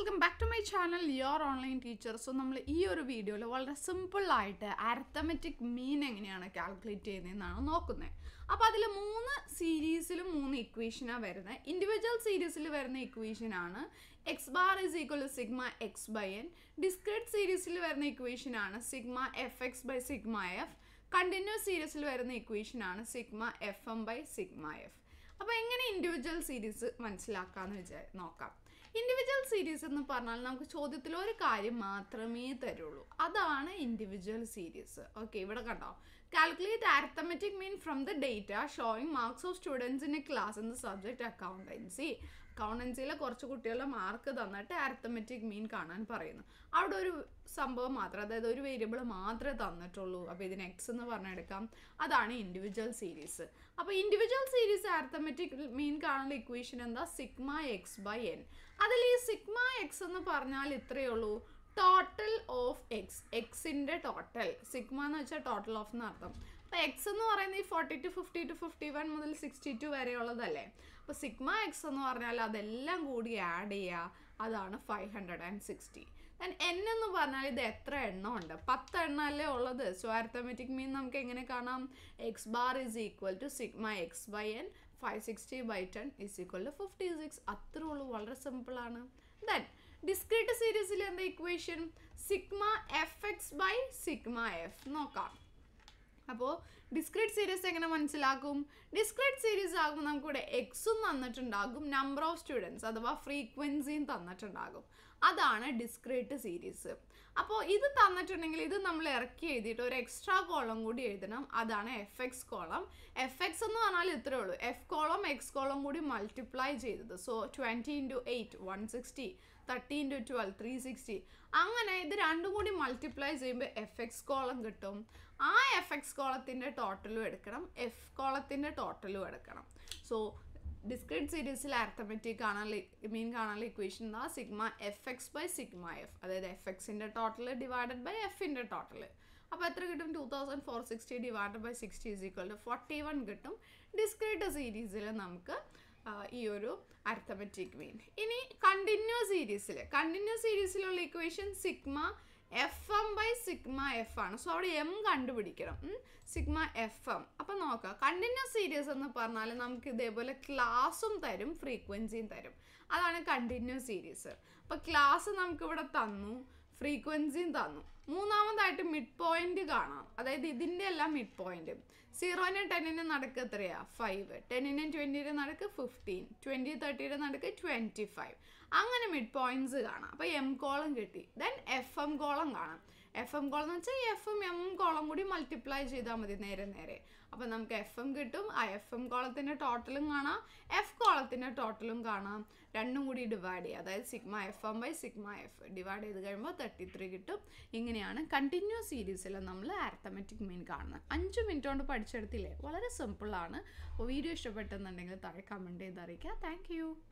welcome back to my channel your online teacher so നമ്മൾ ഈ ഒരു വീഡിയോയിൽ വളരെ സിമ്പിളായിട്ട് അരത്തമെറ്റിക് മീൻ എങ്ങനെയാണ് കാൽക്കുലേറ്റ് ചെയ്യുന്നതെന്നാണ് നോക്കുന്നത് അപ്പോൾ അതിൽ മൂന്ന് സീരീസിലും മൂന്ന് ഇക്വേഷനാണ് വരുന്നത് ഇൻഡിവിജ്വൽ സീരീസിൽ വരുന്ന ഇക്വേഷനാണ് x bar is equal to sigma x by n discrete സീരീസിൽ വരുന്ന ഇക്വേഷനാണ് sigma f x by sigma f continuous സീരീസിൽ വരുന്ന ഇക്വേഷനാണ് sigma f m by sigma f അപ്പോൾ എങ്ങനെ ഇൻഡിവിജ്വൽ സീരീസ് മനസ്സിലാക്കാമെന്ന് വിചാരി നോക്കാം ഇൻഡിവിജ്വൽ സീരീസ് എന്ന് പറഞ്ഞാൽ നമുക്ക് ചോദ്യത്തിൽ ഒരു കാര്യം മാത്രമേ തരുള്ളൂ അതാണ് ഇൻഡിവിജ്വൽ സീരീസ് ഓക്കെ ഇവിടെ കണ്ടോ calculate arithmetic mean from the data showing marks of students in a class in the subject accountancy അക്കൗണ്ടൻസിയിലെ കുറച്ച് കുട്ടികളുടെ മാർക്ക് തന്നിട്ട് ആരത്തമെറ്റിക് മീൻ കാണാൻ പറയുന്നു അവിടെ ഒരു സംഭവം മാത്രം അതായത് ഒരു വേരിയബിൾ മാത്രമേ തന്നിട്ടുള്ളൂ അപ്പോൾ ഇതിന് എക്സ് എന്ന് പറഞ്ഞെടുക്കാം അതാണ് ഇൻഡിവിജ്വൽ സീരീസ് അപ്പോൾ ഇൻഡിവിജ്വൽ സീരീസ് ആരത്തമെറ്റിക് മീൻ കാണുന്ന ഇക്വേഷൻ എന്താ സിഗ്മ എക്സ് ബൈ എൻ അതിൽ ഈ സിഗ്മ എക്സ് എന്ന് പറഞ്ഞാൽ ഇത്രയേ ഉള്ളൂ ടോട്ടൽ ഓഫ് എക്സ് എക്സിൻ്റെ ടോട്ടൽ സിഗ്മ എന്ന് വെച്ചാൽ ടോട്ടൽ ഓഫ് എന്ന് അർത്ഥം അപ്പോൾ എക്സ് എന്ന് പറയുന്നത് ഈ forty two fifty two fifty one മുതൽ സിക്സ്റ്റി ടു വരെയുള്ളതല്ലേ അപ്പോൾ സിഗ്മ എക്സ് എന്ന് പറഞ്ഞാൽ അതെല്ലാം കൂടി ആഡ് ചെയ്യുക അതാണ് five hundred and sixty then n എന്ന് പറഞ്ഞാൽ ഇത് എത്ര എണ്ണം ഉണ്ട് പത്ത് എണ്ണം അല്ലേ ഉള്ളത് സോ അരിത്തമെറ്റിക് മീൻ നമുക്ക് എങ്ങനെ കാണാം x bar is equal to sigma x by n five sixty by ten is equal to fifty six അത്രേ ഉള്ളൂ വളരെ സിമ്പിളാണ് ദെൻ ഡിസ്ക്രീറ്റ് സീരീസിൽ എന്താ equation sigma f x by sigma f നോക്കാം അപ്പോൾ ഡിസ്ക്രീറ്റ് സീരീസ് എങ്ങനെ മനസ്സിലാക്കും ഡിസ്ക്രീറ്റ് സീരീസ് ആകുമ്പോൾ നമുക്കിവിടെ എക്സും തന്നിട്ടുണ്ടാകും നമ്പർ ഓഫ് സ്റ്റുഡൻസ് അഥവാ ഫ്രീക്വൻസിയും തന്നിട്ടുണ്ടാകും അതാണ് ഡിസ്ക്രീറ്റ് സീരീസ് അപ്പോൾ ഇത് തന്നിട്ടുണ്ടെങ്കിൽ ഇത് നമ്മൾ ഇറക്കി എഴുതിയിട്ട് ഒരു എക്സ്ട്രാ കോളം കൂടി എഴുതണം അതാണ് f x column f x എന്ന് പറഞ്ഞാൽ ഇത്രേ ഉള്ളൂ എഫ് കോളം എക്സ് കോളം കൂടി മൾട്ടിപ്ലൈ ചെയ്തത് so twenty into eight one sixty thirty into twelve three sixty അങ്ങനെ ഇത് രണ്ടും കൂടി മൾട്ടിപ്ലൈ ചെയ്യുമ്പോൾ എഫ് എക്സ് കോളം കിട്ടും ആ എഫ് എക്സ് കോളത്തിൻ്റെ ടോട്ടലും എടുക്കണം എഫ് കോളത്തിൻ്റെ ടോട്ടലും എടുക്കണം സോ ഡിസ്ക്രീറ്റ് സീരീസിൽ അർത്ഥമെറ്റിക് കാണാനുള്ള മീൻ കാണാനുള്ള ഇക്വേഷൻ എന്താ sigma f x by sigma f അതായത് എഫ് എക്സിൻ്റെ ടോട്ടൽ ഡിവൈഡഡ് ബൈ എഫിൻ്റെ ടോട്ടൽ അപ്പോൾ എത്ര കിട്ടും two thousand four sixty divided by sixty is equal to forty one കിട്ടും ഡിസ്ക്രീറ്റ് സീരീസിൽ നമുക്ക് ഈ ഒരു അർത്ഥമെറ്റിക് മീൻ ഇനി കണ്ടിന്യൂസ് സീരീസിൽ കണ്ടിന്യൂസ് സീരീസിലുള്ള equation sigma f m by sigma f ആണ് സോ അവിടെ എം കണ്ടുപിടിക്കണം സിഗ്മ എഫ് എം അപ്പം നോക്കാം കണ്ടിന്യൂസ് സീരീസ് എന്ന് പറഞ്ഞാൽ നമുക്ക് ഇതേപോലെ ക്ലാസ്സും തരും ഫ്രീക്വൻസിയും തരും അതാണ് കണ്ടിന്യൂസ് സീരീസ് അപ്പോൾ ക്ലാസ് നമുക്കിവിടെ തന്നു ഫ്രീക്വൻസിയും തന്നു മൂന്നാമതായിട്ട് മിഡ് പോയിന്റ് കാണാം അതായത് ഇതിൻ്റെ എല്ലാം മിഡ് പോയിന്റ് സീറോനും ടെന്നിനും നടുക്ക് എത്രയാ ഫൈവ് ടെന്നിനും ട്വൻറ്റിയുടെ നടുക്ക് ഫിഫ്റ്റീൻ ട്വൻറ്റി തേർട്ടിയുടെ നടുക്ക് ട്വൻറ്റി ഫൈവ് അങ്ങനെ മിഡ് പോയിന്റ്സ് കാണാം അപ്പോൾ എം കോളം കിട്ടി ദെൻ എഫ് എം കോളം കാണാം എഫ് എം കോളം എന്ന് വെച്ചാൽ എഫ് എം എം കോളം കൂടി മൾട്ടിപ്ലൈ ചെയ്താൽ മതി നേരെ നേരെ അപ്പോൾ നമുക്ക് എഫ് എം കിട്ടും ആ എഫ് എം കോളത്തിൻ്റെ ടോട്ടലും കാണാം എഫ് കോളത്തിൻ്റെ ടോട്ടലും കാണാം രണ്ടും കൂടി ഡിവൈഡ് ചെയ്യുക അതായത് sigma f m by sigma f divide ചെയ്ത് കഴിയുമ്പോൾ തേർട്ടി ത്രീ കിട്ടും ഇങ്ങനെയാണ് കണ്ടിന്യൂസ് സീരീസിൽ നമ്മൾ ആരത്തമെറ്റിക് മീൻ കാണുന്നത് അഞ്ച് മിനിറ്റ് കൊണ്ട് പഠിച്ചെടുത്തില്ലേ വളരെ സിമ്പിളാണ് അപ്പോൾ വീഡിയോ ഇഷ്ടപ്പെട്ടെന്നുണ്ടെങ്കിൽ താഴെ കമൻറ്റ് ചെയ്ത് അറിയിക്കുക താങ്ക്